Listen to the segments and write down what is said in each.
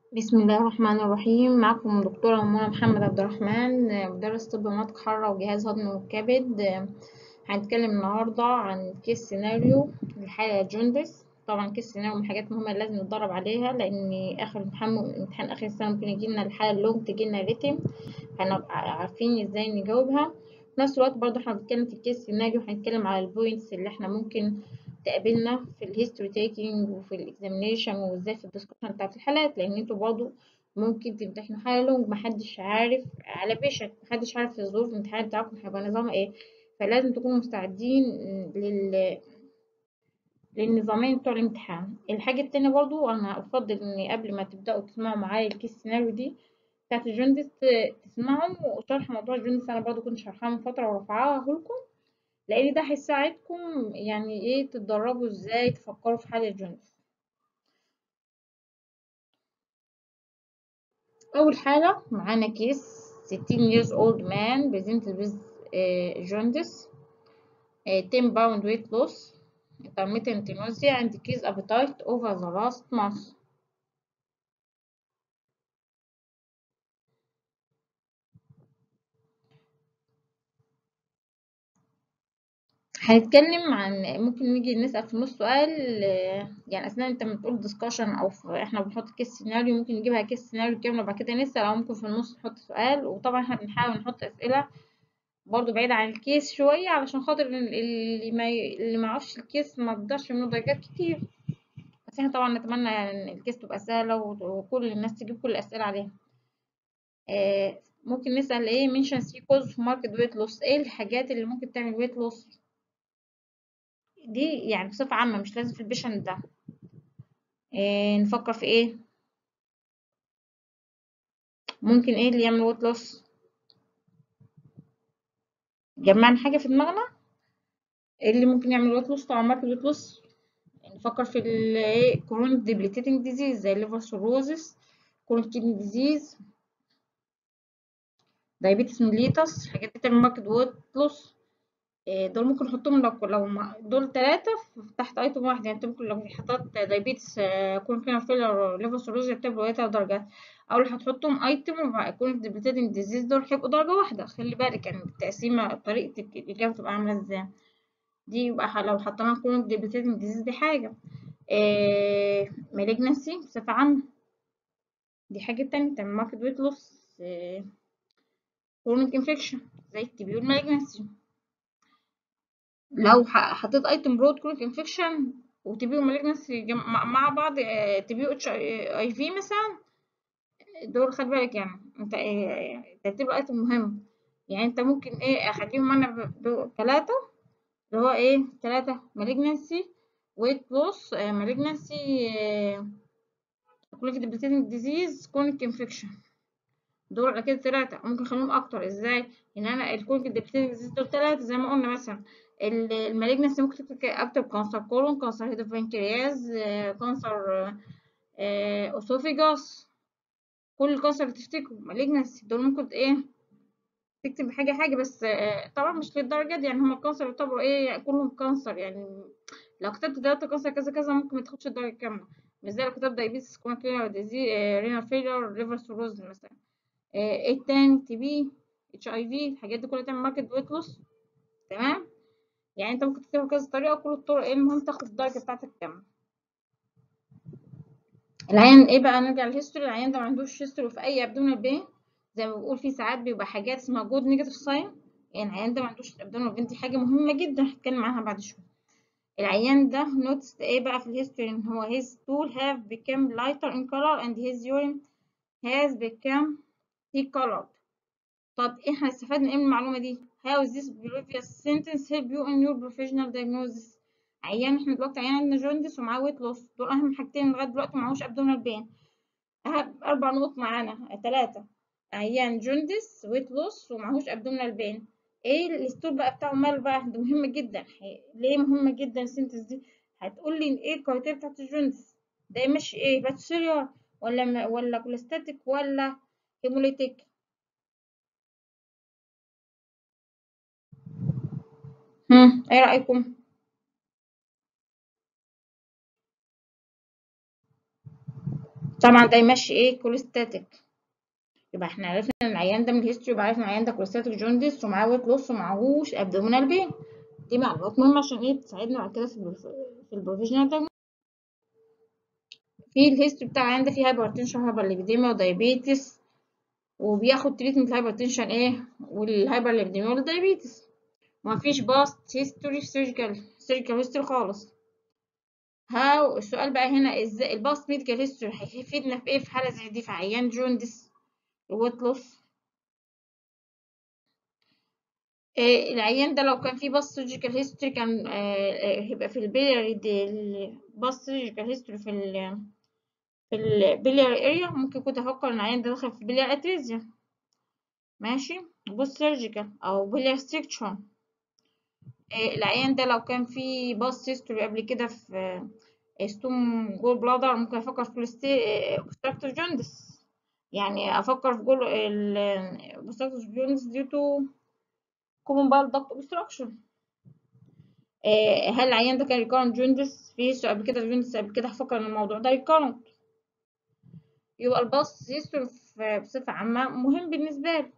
بسم الله الرحمن الرحيم معكم دكتورة منى محمد عبد الرحمن مدرس طب مناطق حارة وجهاز هضم والكبد هنتكلم النهاردة عن كيس سيناريو لحالة جوندس طبعا كيس سيناريو من الحاجات مهمة لازم نتدرب عليها لأن آخر امتحان امتحان آخر السنة ممكن يجيلنا الحالة اللونج تجيلنا ريتم هنبقى عارفين ازاي نجاوبها في نفس الوقت برضه احنا بنتكلم في الكيس سيناريو هنتكلم على البوينتس اللي احنا ممكن تقابلنا في الهيستوري تيكينج وفي الاكزامينيشن وازاي في الدسكشن بتاعت الحالات لان انتوا برضه ممكن تمتحنوا حالة لونج محدش عارف على بيشك محدش عارف الظروف الامتحان بتاعكم هيبقى نظامها ايه فلازم تكونوا مستعدين لل للنظامين بتوع الامتحان الحاجة التانية برضو أنا أفضل إن قبل ما تبدأوا تسمعوا معايا الكيس سيناريو دي بتاعت الجوندس تسمعوا وشرح موضوع الجوندس أنا برضو كنت شرحها من فترة ورفعاها لكم لأن ده هيساعدكم يعني إيه تتدربوا إزاي تفكروا في حل الجوندس أول حالة معانا كيس 16 years old man presented with uh, jaundice uh, 10 pound weight loss intermittent nausea and decreased appetite over the last month هنتكلم عن ممكن نيجي نسأل في النص سؤال يعني أثناء أنت بتقول ديسكشن أو إحنا بنحط كيس سيناريو ممكن نجيبها كيس سيناريو كاملة وبعد كده نسأل أو ممكن في النص نحط سؤال وطبعا إحنا بنحاول نحط أسئلة برضو بعيد عن الكيس شوية علشان خاطر اللي ما اللي ما يعرفش الكيس ما تضيعش منه درجات كتير بس احنا طبعا نتمنى ان الكيس تبقى سهلة وكل الناس تجيب كل الأسئلة عليها آه ممكن نسأل ايه mention three causes of market weight loss ايه الحاجات اللي ممكن تعمل weight loss دي يعني بصفة عامة مش لازم في البيشنت ده آه نفكر في ايه ممكن ايه اللي يعمل weight loss جمعنا حاجة في دماغنا ايه اللي ممكن يعمل ويت لوس طبعا ماركت ويت لوس نفكر في الايه كرونيك ديبليتيتنج ديزيز زي الليفر سيروزس كرونيك كيدني ديزيز دايابيتس ميليتس الحاجات دي تعمل ماركت ويت لوس دول ممكن نحطهم لو لو دول ثلاثة تحت ايتم واحد يعني انت ممكن لو حطيت دايابيتس كرونيك فيلر ليفر سيروزس يعتبروا تلات درجات او اللي هتحطهم ايتم كرونيك ديبليتيتنج ديزيز دول هيبقوا درجة واحدة خلي بالك يعني التقسيمة طريقة الإجابة تبقى عاملة ازاي دي يبقى لو حطينا كرونيك ديبليتيتنج ديزيز دي حاجة إيه مالجنسي بصفة عامة دي حاجة تانية تعمل ماركت ويت لوس كرونيك انفكشن زي التي بي والمالجنسي لو حطيت ايتم برود كرونيك انفكشن وتي بي ومالجنسي مع بعض تي بي اتش اي في مثلا دول خلي بالك يعني انت إيه ترتيب الايتم مهم يعني انت ممكن ايه اخليهم انا ثلاثة اللي هو ايه ثلاثة malignancy weight loss malignancy chronic debilitating disease chronic infection دول على كده ثلاثة ممكن اخليهم اكتر ازاي ان انا الكرونيك debilitating disease دول ثلاثة زي ما قلنا مثلا المالجنسي ممكن اكتب كانسر كولون كانسر هيد بانكرياس كانسر اسوفيجاس كل الكانسر اللي تفتكروا مالجنسي دول ممكن ايه تكتب حاجة حاجة بس طبعا مش للدرجة دي يعني هما الكانسر يعتبروا ايه كلهم كانسر يعني لو كتبت داتا كانسر كذا كذا ممكن ما تاخدش الدرجة كاملة مش زي لو كتبت دايبيتس كرونيك ديزيز رينال فيلر ليفر سيروز مثلا ايه التاني تي بي اتش اي في الحاجات دي كلها تعمل ماركت ويت لوس تمام يعني انت ممكن تكتبها كذا طريقة كل الطرق ايه المهم تاخد الدرجة بتاعتك كاملة العيان ايه بقى نرجع للهيستوري العيان ده ما عندوش هيستوري في اي ابدومينال بين زي ما بقول في ساعات بيبقى حاجات اسمها جود نيجاتيف ساين يعني العيان ده ما عندوش ابدومينال بين دي حاجه مهمه جدا هتكلم عنها بعد شويه العيان ده نوتس ايه بقى في الهيستوري ان هو his stool have become lighter in color and his urine has become thick colored طب احنا استفدنا ايه من المعلومه دي how is this previous sentence help you in your professional diagnosis عيان احنا دلوقتي عيان عندنا جوندس ومعاه ويت لوس دول اهم حاجتين لغايه دلوقتي معهوش ابدومينال بين اهم اربع نقط معانا ثلاثه عيان جوندس ويت لوس ومعهوش ابدومينال بين ايه الستور بقى بتاعه مال بقى ده مهم جدا ليه مهمه جدا السنتس دي هتقول لي ايه الكرايتيريا بتاعت الجوندس ده ماشي ايه باتسيريا ولا ولا كوليستاتيك ولا هيموليتيك هم ايه رايكم طبعا ده يمشي ايه كوليستاتيك يبقى احنا عرفنا ان العيان ده من الهيستوري يبقى عرفنا العيان ده كوليستاتيك جوندس ومعاه ويت لوس ومعهوش ابدومينال بين دي معلومات مهمه عشان ايه تساعدنا بعد كده في البروف... في البروفيشنال في الهيستوري بتاع العيان ده فيه هايبرتنشن هايبرليبيديميا ودايابيتس وبياخد تريتمنت الهايبرتنشن ايه والهايبرليبيديميا والدايابيتس ومفيش باست هيستوري سيرجيكال سيرجيكال هيستوري خالص هاو السؤال بقى هنا ازاي الباست ميديكال هيستوري هيفيدنا في ايه في حاله زي دي في عيان جوندس ويت لوس آه العيان ده لو كان فيه باست سيرجيكال هيستوري كان آه هيبقى في البيلياري دي الباست سيرجيكال هيستوري في ال في البيلياري اريا ممكن كنت افكر ان العيان ده دخل في بيليار اتريزيا ماشي بوست سيرجيكال او بيليار ستريكتشر العيان ده لو كان في باست هيستوري قبل كده في ستون جول بلادر ممكن افكر في obstructive جوندس يعني افكر في جول obstructive جوندس due to common bile duct obstruction هل العيان ده كان recurrent جوندس في هيستوري قبل كده جوندس قبل كده هفكر ان الموضوع ده recurrent يبقى الباست هيستوري بصفة عامة مهم بالنسبة له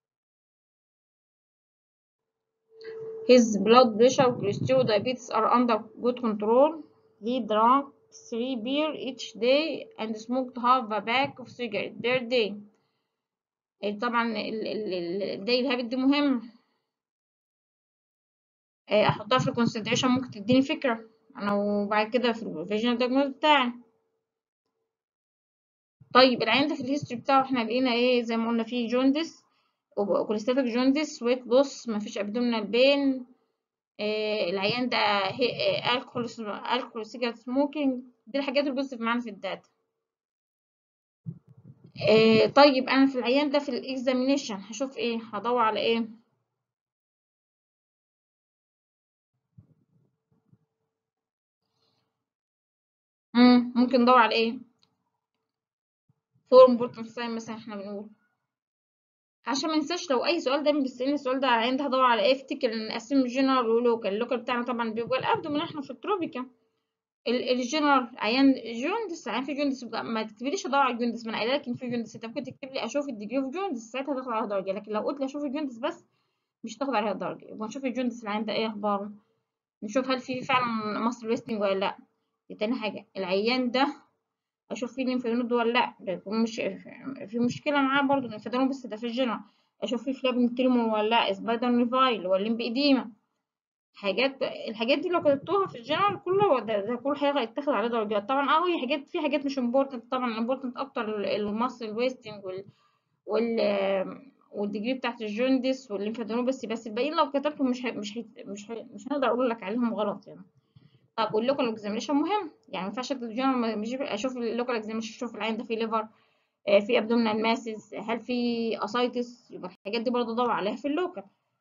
His blood pressure, cholesterol, diabetes are under good control. He drank three beer each day and smoked half a pack of cigarette per day. طبعا الداي الهابت دي مهم احطها في الكونسيدريشن ممكن تديني فكرة انا وبعد كده في الفيجنال دايجنوز بتاعي طيب العيان ده في الهيستوري بتاعه احنا لقينا ايه زي ما قلنا فيه جوندس كوليستاتيك جوندس ويت لوس مفيش ابدومينال بين آه العيان ده الكحول الكحول سيجارت سموكينج دي الحاجات اللي بصف معانا في الداتا آه طيب انا في العيان ده في الاكزامينيشن هشوف ايه هدور على ايه مم. ممكن ندور على ايه فور امبورتنت ساين مثلا احنا بنقول عشان ما ننساش لو اي سؤال دايما بيسالني السؤال ده عند هدور على ايه افتكر ان نقسم جنرال ولوكال اللوكال بتاعنا طبعا بيبقى الابدومين احنا في التروبيكا الجنرال عيان جوندس عيان في جوندس ما تكتبليش ادور على الجوندس ما انا قايله لك ان في جوندس انت ممكن تكتب لي اشوف الديجري اوف جوندس ساعتها هتاخد عليها درجه لكن لو قلت لي اشوف الجوندس بس مش هتاخد عليها درجه يبقى نشوف الجوندس العيان ده ايه اخباره نشوف هل في فعلا مصر ويستنج ولا لا دي تاني حاجه العيان ده اشوف فيه ليمفينود ولا لا بيكون مش في مشكله معاه برضه الليمفينود بس ده في الجنرال اشوف فيه فلابين تريمون ولا لا سبايدر نيفايل ولا ليمبيديما حاجات الحاجات دي لو كتبتوها في الجنرال كله ده, ده كل حاجه هيتاخد عليه درجات طبعا اه هي حاجات في حاجات مش امبورتنت طبعا امبورتنت اكتر المصل ويستنج وال وال والديجري بتاعت الجوندس والليمفادينوم بس بس الباقيين لو كتبتهم مش هي مش هي مش هي مش هنقدر اقول لك عليهم غلط يعني طب واللوكال اكزامينشن مهم يعني ما ينفعش اكتب جنرال مش اشوف اللوكال اكزامينشن اشوف العين ده فيه ليفر في ابدومينال ماسز هل في اسايتس يبقى الحاجات دي برضه ادور عليها في اللوكال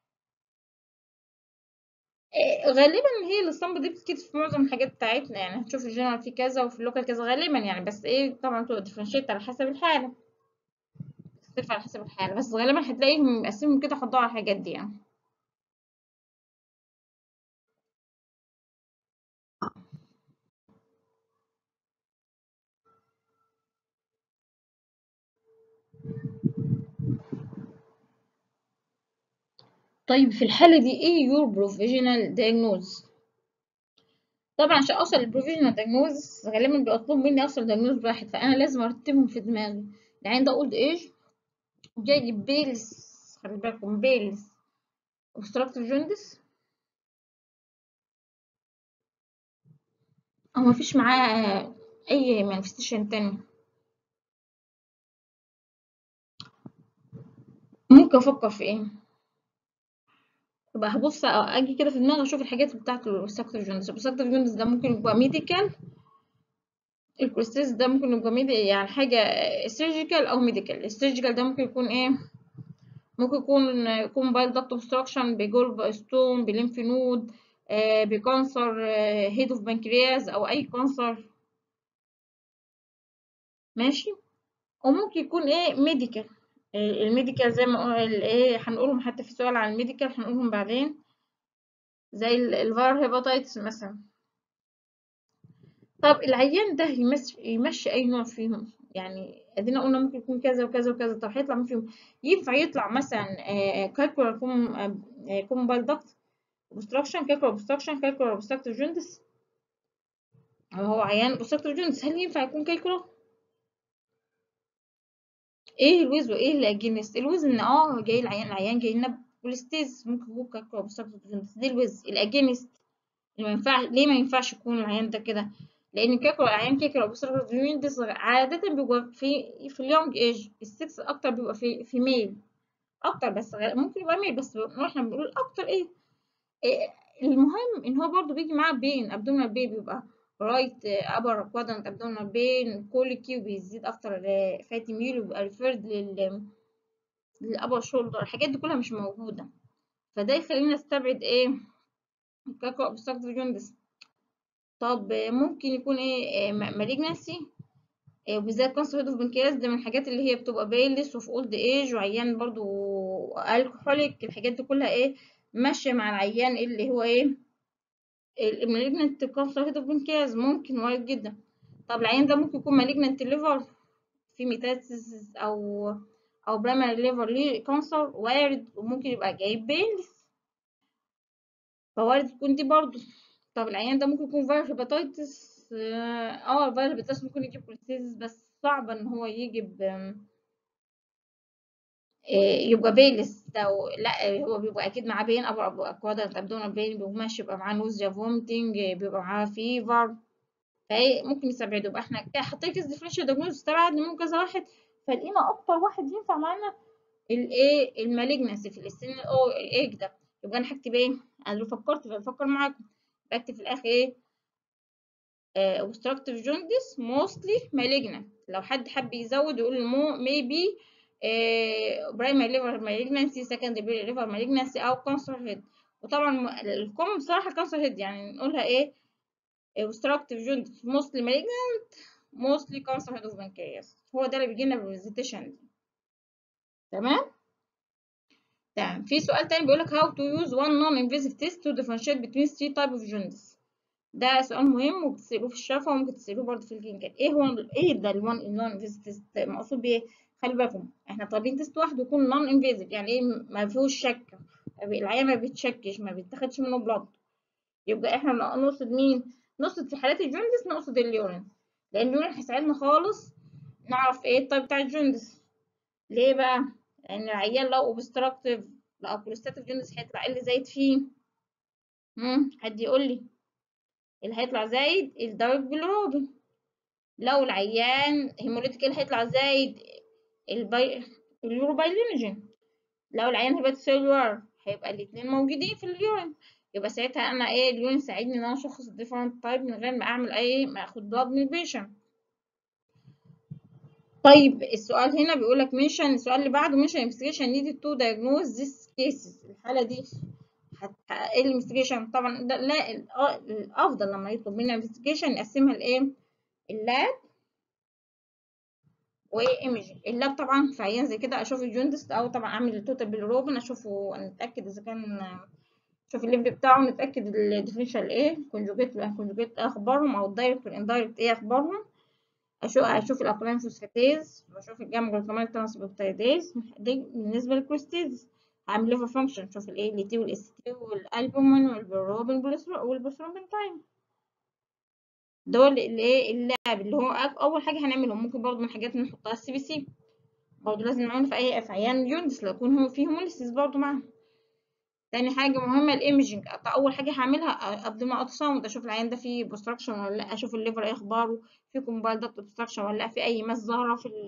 غالبا هي الاسطمبة دي بتتكتب في معظم الحاجات بتاعتنا يعني هتشوف الجنرال في كذا وفي اللوكال كذا غالبا يعني بس ايه طبعا بتبقى ديفرنشيت على حسب الحالة بتختلف على حسب الحالة بس غالبا هتلاقيهم مقسمين كده هتدور على الحاجات دي يعني طيب في الحالة دي ايه your provisional diagnosis طبعا عشان اوصل للبروفيشنال دايجنوز غالبا بيطلب مني اوصل دايجنوز واحد فانا لازم ارتبهم في دماغي العين ده اولد ايج جاي بيلس خلي بالكم بيلس obstructive جوندس او مفيش معاه اي مانيفستيشن تاني ممكن افكر في ايه يبقى هبص اجي كده في دماغي اشوف الحاجات بتاعت السكتر جوندس السكتر جوندس ده ممكن يبقى ميديكال الكوليستيز ده ممكن يبقى ميدي يعني حاجة سيرجيكال او ميديكال السيرجيكال ده ممكن يكون ايه ممكن يكون يكون بايل داكت اوبستراكشن بجولف ستون بليمف نود آه بكانسر آه هيد اوف بنكرياس او اي كانسر ماشي وممكن يكون ايه ميديكال الميديكال زي ما ايه هنقولهم حتى في سؤال عن الميديكال هنقولهم بعدين زي الفار هيباتايتس مثلا طب العيان ده يمشي, يمشي اي نوع فيهم يعني ادينا قلنا ممكن يكون كذا وكذا وكذا طب هيطلع مين فيهم ينفع يطلع مثلا كالكولار كومبايل دكت اوبستراكشن كالكولار اوبستراكشن كالكولار اوبستراكتيف جوندس هو عيان اوبستراكتيف جوندس هل ينفع يكون كالكولار ايه الويز وايه الاجينست الويز ان اه جاي العيان العيان جاي لنا كوليستيز ممكن يكون كالكولار اوبستراكتيف جوندس دي الويز الاجينست اللي ما ينفع ليه ما ينفعش يكون العيان ده كده لان كاكو العيان كاكو اوبستراكتيف جوندس عاده بيبقى في في اليونج ايج السكس اكتر بيبقى في في ميل اكتر بس ممكن يبقى ميل بس احنا بنقول اكتر ايه, إيه المهم ان هو برضو بيجي معاه بين ابدومينال بين بيبقى رايت ابر كوادرنت ابدومينال بين كوليكي وبيزيد افتر فاتي ميل وبيبقى ريفيرد لل للابر شولدر الحاجات دي كلها مش موجوده فده يخلينا نستبعد ايه كاكو اوبستراكتيف جوندس طب ممكن يكون ايه مالجنسي وبالذات كونسرت اوف بنكرياس ده من الحاجات اللي هي بتبقى بيلس وفي اولد ايج وعيان برضو الكحوليك الحاجات دي كلها ايه ماشيه مع العيان اللي هو ايه المالجنت كونسرت اوف بنكرياس ممكن وارد جدا طب العيان ده ممكن يكون مالجنت ليفر في ميتاسيس او او برايمري ليفر ليه كانسر وارد وممكن يبقى جايب بيلس فوارد تكون دي برضو طب العيان ده ممكن يكون فيروس هيباتيتس اه الفيروس هيباتيتس ممكن يجيب كوليستيزيس بس صعب ان هو يجيب يبقى بيلس لو لا هو بيبقى اكيد معاه بين ابو كوادرنت ابدومينال بين بيبقى ماشي يبقى معاه نوزيا فومتنج بيبقى معاه فيفر فايه ممكن يستبعده يبقى احنا كده حاطين كيس ديفرنشال دايجنوز استبعدنا منه كذا واحد فلقينا اكتر واحد ينفع معانا الايه المالجنسي في السن او الايج ده يبقى انا هكتب ايه انا لو فكرت بفكر معاكم بكتب في الاخر ايه uh, obstructive jaundice mostly malignant لو حد حب يزود يقول مو maybe uh, primary liver malignancy secondary liver malignancy او cancer head وطبعا الكم بصراحة cancer head يعني نقولها ايه obstructive jaundice mostly malignant mostly cancer head of pancreas هو ده اللي بيجينا بالفيزيتيشن دي تمام تمام في سؤال تاني بيقول لك how to use one non-invasive test to differentiate between three type of jaundice ده سؤال مهم وبتسألوه في الشفا وممكن تسألوه برضه في الكلينيكال ايه هو ايه ده الوان النون انفيزيف تيست مقصود بيه خلي بالكم احنا طالبين تيست واحد يكون نون انفيزيف يعني ايه ما فيهوش شك العيان ما بيتشكش ما بيتاخدش منه بلاد يبقى احنا نقصد مين نقصد في حالات الجوندس نقصد اليورين لان اليورين هيساعدنا خالص نعرف ايه الطيب بتاع الجوندس ليه بقى لان العيان لو اوبستراكتيف لو كوليستاتيف جوندس هيطلع ايه اللي زايد فيه امم حد يقول لي اللي هيطلع زايد الدارك بيلروبين لو العيان هيموليتيكال هيطلع زايد البي... اليوروبايلينوجين لو العيان هيبات سيلولار هيبقى الاتنين موجودين في اليورين يبقى ساعتها انا ايه اليورين يساعدني ان انا اشخص الديفرنت تايب من غير ما اعمل اي ما اخد بلاد من البيشنت طيب السؤال هنا بيقول لك منشن السؤال اللي بعده منشن انفستيجيشن نيدد تو دايجنوز ذيس كيسز الحاله دي ايه الانفستيجيشن طبعا ده لا الافضل لما يطلب منا انفستيجيشن نقسمها لايه اللاب وايمجنج اللاب طبعا في عيان زي كده اشوف الجوندس او طبعا اعمل التوتال بالروبن اشوفه نتاكد اذا كان اشوف الليفل بتاعه نتاكد الديفرنشال ايه كونجوجيت كونجوجيت ايه اخبارهم او الدايركت والاندايركت ايه اخبارهم اشوف اشوف الاقلام فوسفاتيز واشوف الجاما جلوتاميل ترانسبورتيديز دي بالنسبه للكريستيز هعمل ليفر فانكشن شوف الايه ال تي والاس تي والالبومين والبروبين والبروثرومبين دول الايه اللعب اللي هو اول حاجه هنعملهم ممكن برضه من الحاجات اللي نحطها السي بي سي برضه لازم نعمل في اي في عيان جوندس لو يكون هو فيه هيموليسيس برضه معاهم تاني حاجه مهمه الايمجنج اول حاجه هعملها قبل ما التراساوند اشوف العيان ده فيه بوستراكشن ولا لا اشوف الليفر ايه اخباره في كومبايل دكت اوبستراكشن ولا لا في اي ماس ظاهره في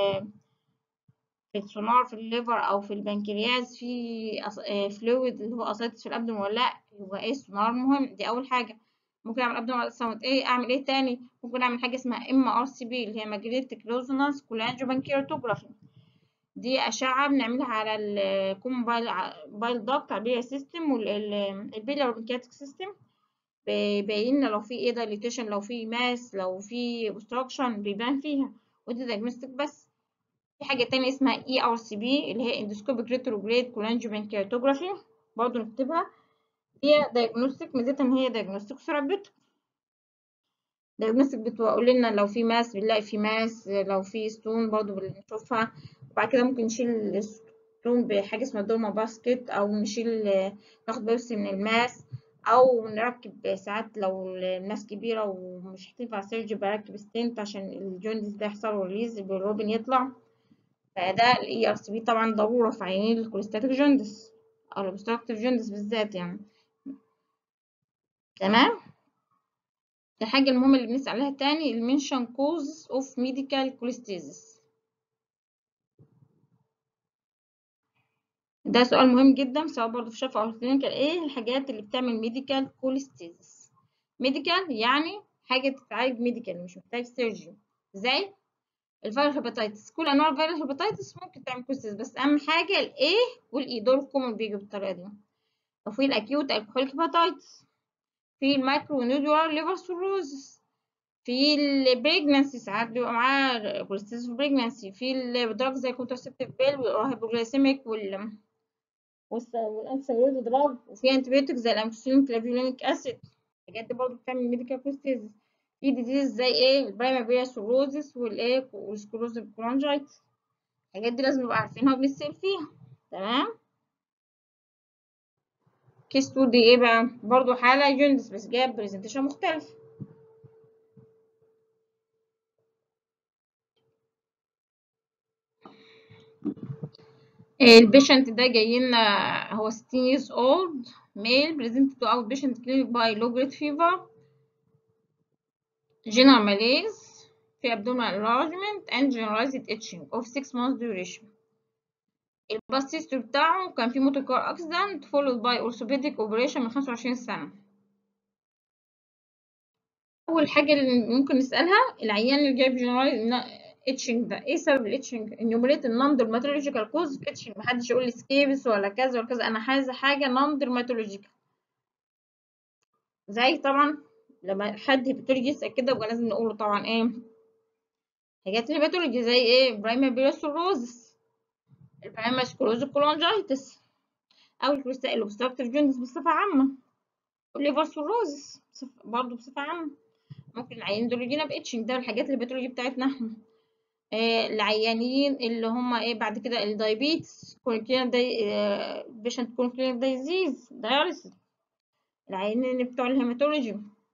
في السونار في الليفر او في البنكرياس في فلويد اللي هو اسيتس في الابدومين ولا لا يبقى ايه السونار مهم دي اول حاجه ممكن اعمل ابدومين التراساوند ايه اعمل ايه تاني ممكن اعمل حاجه اسمها ام ار سي بي اللي هي ماجنتيك ريزونانس كولانجيوبانكيراتوجرافي دي أشعة بنعملها على الكومبايل بايل داكت على البيليا سيستم والبيليا بنكياتيك سيستم بيبين لو في ايه دايليتيشن لو في ماس لو في اوبستراكشن بيبان فيها ودي دايجنوستيك بس في حاجة تانية اسمها اي ار سي بي اللي هي اندوسكوبيك ريتروجريد كولانجيوبانكياتوجرافي برضه نكتبها هي دايجنوستيك ميزتها ان هي دايجنوستيك ثيرابيوتيك دايجنوستيك بتقول لنا لو في ماس بنلاقي في ماس لو في ستون برضو بنشوفها وبعد كده ممكن نشيل الستون بحاجة اسمها دورما باسكت أو نشيل ناخد بس من الماس أو نركب ساعات لو الماس كبيرة ومش هتنفع سيرجي بركب ستنت عشان الجوندس ده يحصل ريليز الروبين يطلع فده ال ERCP طبعا ضرورة في عيانين الكوليستاتيك جوندس أو الأوبستراكتيف جوندس بالذات يعني تمام الحاجة المهمة اللي بنسأل عليها تاني المنشن كوز اوف ميديكال كوليستيزيس ده سؤال مهم جدا سواء برضه في شفا أو كلينيكال ايه الحاجات اللي بتعمل ميديكال كوليستيزيس ميديكال يعني حاجة تتعالج ميديكال مش محتاج سيرجري زي الفيروس هيباتيتس كل انواع الفيروس هيباتيتس ممكن تعمل كوليستيزيس بس اهم حاجة الايه والاي دول كومن بيجوا بالطريقة دي وفي الاكيوت الكحوليك هيباتيتس في المايكرو نودولار ليفر سيروزس في البريجنانسي ساعات بيبقى معاه كوليستيزيس في البريجنانسي في الدراج زي الكونترسبتيف بيل والهايبوجلايسيميك وال والانسولين دراج وفي انتيبيوتيك زي الامكسيلين كلافيولينيك اسيد الحاجات دي برضه بتعمل ميديكال كوليستيزيس في ديزيز زي ايه البرايمري سيروزس والايه والسكلوزيف كولانجايتس الحاجات دي لازم نبقى عارفينها وبنسأل فيها تمام كيس 2 دي ايه بقى برضو حالة جوندس بس جاب برزنتيشن مختلف البيشنت ده جاي لنا هو 16 years old male presented to outpatient clinic by low grade fever general malaise في abdominal enlargement and generalized itching of 6 months duration الباست هيستوري بتاعه كان في موتور كار اكسيدنت followed by orthopedic operation من 25 سنة أول حاجة اللي ممكن نسألها العيان اللي جايب جنرالايز اتشنج ده ايه سبب الاتشنج؟ انيوميريت النون درماتولوجيكال كوز في اتشنج محدش يقول لي سكيبس ولا كذا ولا كذا أنا عايزة حاجة نون درماتولوجيكال زي طبعا لما حد هيباتولوجي يسأل كده يبقى لازم نقوله طبعا ايه حاجات الهيباتولوجي زي ايه برايمري بيروسوروزس البرايمري سكلوز كولونجايتس او الاوبستراكتيف جوندس بصفه عامه والليفر سيروزس برضه بصفه عامه ممكن العيانين دول يجينا باتشنج ده الحاجات الهيباتولوجي بتاعتنا احنا آه العيانين اللي هم ايه بعد كده الدايبيتس كونكلينر داي آه بيشنت كونكلينر دايزيز داياليسيس العيانين اللي بتوع الهيماتولوجي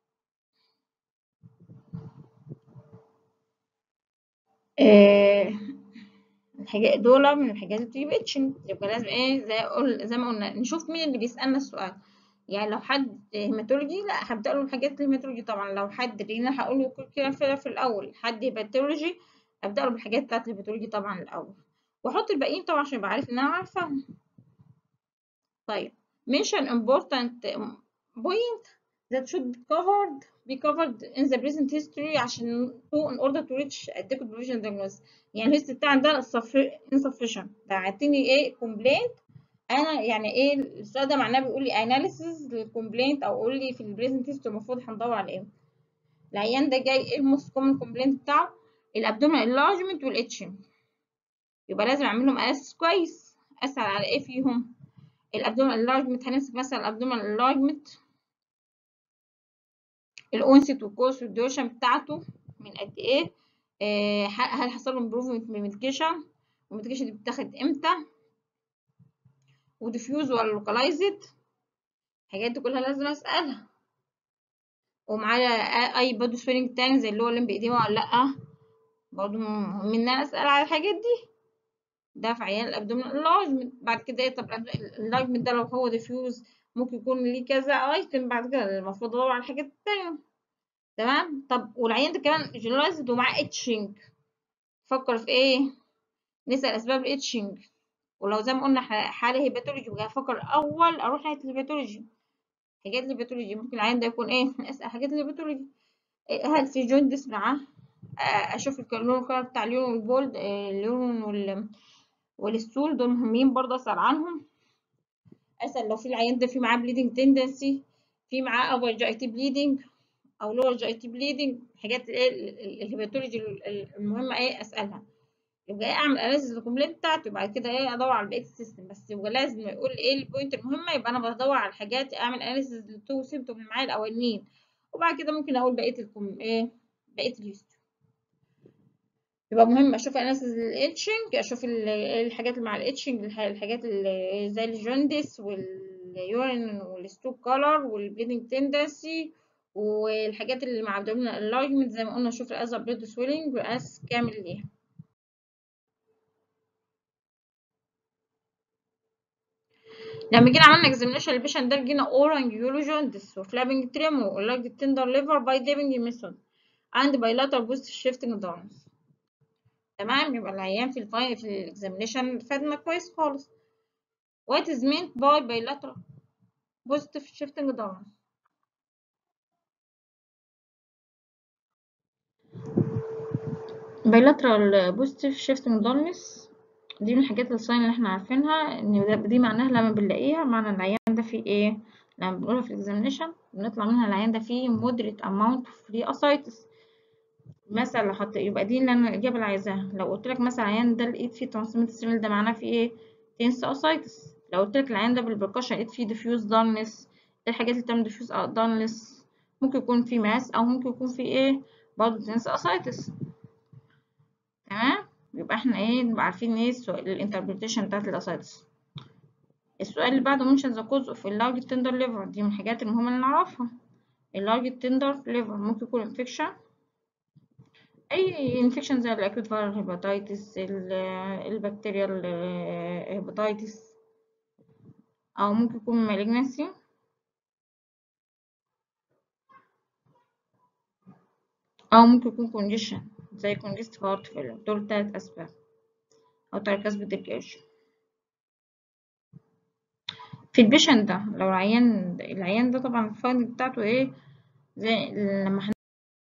آه الحاجات دول من الحاجات اللي بتيجي باتشنج يبقى لازم ايه زي اقول زي ما قلنا نشوف مين اللي بيسألنا السؤال يعني لو حد هيماتولوجي لا هبدأ له الحاجات الهيماتولوجي طبعا لو حد رينا هقول له كل كده في, في الاول حد هيباتولوجي ابدأ له بالحاجات بتاعت الهيماتولوجي طبعا الاول واحط الباقيين طبعا عشان يبقى عارف ان انا عارفاهم طيب mention important point that should be covered be covered in the present history عشان to in order to reach adequate provision diagnosis يعني الهيستوري بتاعنا ده insufficient ده عاطيني ايه complaint انا يعني ايه السؤال ده معناه بيقول لي analysis للكومبلينت او قول لي في البريزنت هيستوري المفروض هندور على ايه العيان ده جاي ايه الموست كومن كومبلينت بتاعه الابدومينال انلارجمنت والاتشنج يبقى لازم اعمل لهم اساس كويس اسال على ايه فيهم الابدومينال انلارجمنت هنمسك مثلا الابدومينال انلارجمنت الاونست والكورس والديوشن بتاعته من قد ايه آه هل حصل له امبروفمنت من الميديكيشن والميديكيشن دي بتاخد امتى وديفيوز ولا لوكالايزد الحاجات دي كلها لازم اسالها ومعايا اي بادو سوينج تاني زي اللي هو الليمبيديما ولا لا برضه مهم ان انا اسال على الحاجات دي ده في عيان الابدومينال انلارجمنت بعد كده ايه طب الانلارجمنت ده لو هو ديفيوز ممكن يكون ليه كذا ايتم بعد كده المفروض ادور على الحاجات التانية تمام طب والعيان ده كمان جنرالايزد ومعاه اتشنج فكر في ايه نسال اسباب الاتشنج ولو زي ما قلنا حاله هيباتولوجي يبقى افكر اول اروح ناحيه الهيباتولوجي حاجات الهيباتولوجي ممكن العيان ده يكون ايه اسال حاجات الهيباتولوجي هل في جوندس معاه اشوف اللون الكلر بتاع اللون والبولد اللون وال والستول دول مهمين برضه اسال عنهم اسال لو في العيان ده في معاه بليدنج تندنسي في معاه ابر جي تي بليدنج او لور جي تي بليدنج حاجات ايه الهيباتولوجي المهمه ايه اسالها يبقى ايه اعمل اناليسيس للكومبليت بتاعته وبعد كده ايه ادور على بقيه السيستم بس يبقى لازم يقول ايه البوينت المهمه يبقى انا بدور على الحاجات اعمل اناليسيس للتو سيمتوم اللي معايا الاولانيين وبعد كده ممكن اقول بقيه الكم ايه بقيه الهيستوري يبقى مهم اشوف اناسيس الاتشنج اشوف الحاجات اللي مع الاتشنج الحاجات اللي زي الجوندس واليورين والستوك كولر والبليدنج تندنسي والحاجات اللي مع الابدومينال انلايجمنت زي ما قلنا اشوف الازا بليد سويلنج واس كامل ليها لما جينا عملنا اكزامينشن للبيشنت ده جينا اورانجيولو جوندس وفلابنج تريمو ولاج تندر ليفر باي ديبنج ميثود عند بايلاتر بوست شيفتنج دارنز تمام يبقى العيان في الفاي في الاكزامينشن فادنا كويس خالص what is meant by bilateral positive shifting downs bilateral positive shifting dullness دي من الحاجات الساين اللي احنا عارفينها ان دي معناها لما بنلاقيها معنى العيان ده فيه ايه لما بنقولها في الاكزامينشن بنطلع منها العيان ده فيه moderate amount of free ascites مثلا لو حط يبقى دي اللي انا الاجابه اللي عايزاها لو قلت لك مثلا العيان ده لقيت فيه ترانسميت سيميل ده معناه فيه ايه تنس اسايتس لو قلت لك العيان ده بالبركشن لقيت فيه ديفيوز دارنس ايه الحاجات اللي بتعمل ديفيوز دارنس ممكن يكون فيه ماس او ممكن يكون فيه ايه برضه تنس اسايتس تمام يبقى احنا ايه نبقى عارفين ايه الانتربريتيشن بتاعت الاسايتس السؤال اللي بعده منشن ذا كوز اوف اللارج تندر ليفر دي من الحاجات المهمه اللي نعرفها اللارج تندر ليفر ممكن يكون انفكشن اي انفكشن زي الاكيوت فايرال هيباتيتس البكتيريال هيباتيتس او ممكن يكون مالجنسي او ممكن يكون كونجيشن زي كونجست هارت فيلر دول تلات اسباب او تركز بالدبليوشن في البيشنت ده لو العيان العيان ده طبعا الفايند بتاعته ايه زي لما